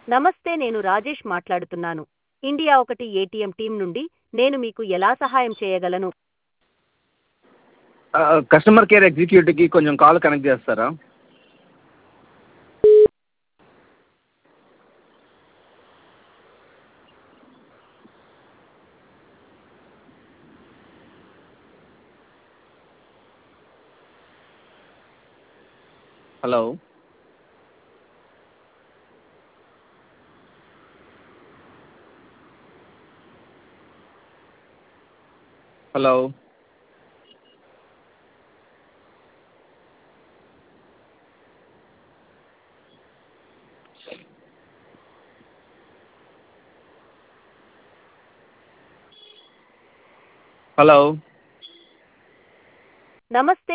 నమస్తే నేను రాజేష్ మాట్లాడుతున్నాను ఇండియా ఒకటి ఏటీఎం టీం నుండి నేను మీకు ఎలా సహాయం చేయగలను కస్టమర్ కేర్ ఎగ్జిక్యూటివ్కి కొంచెం కాల్ కనెక్ట్ చేస్తారా హలో హలో హలో నమస్తే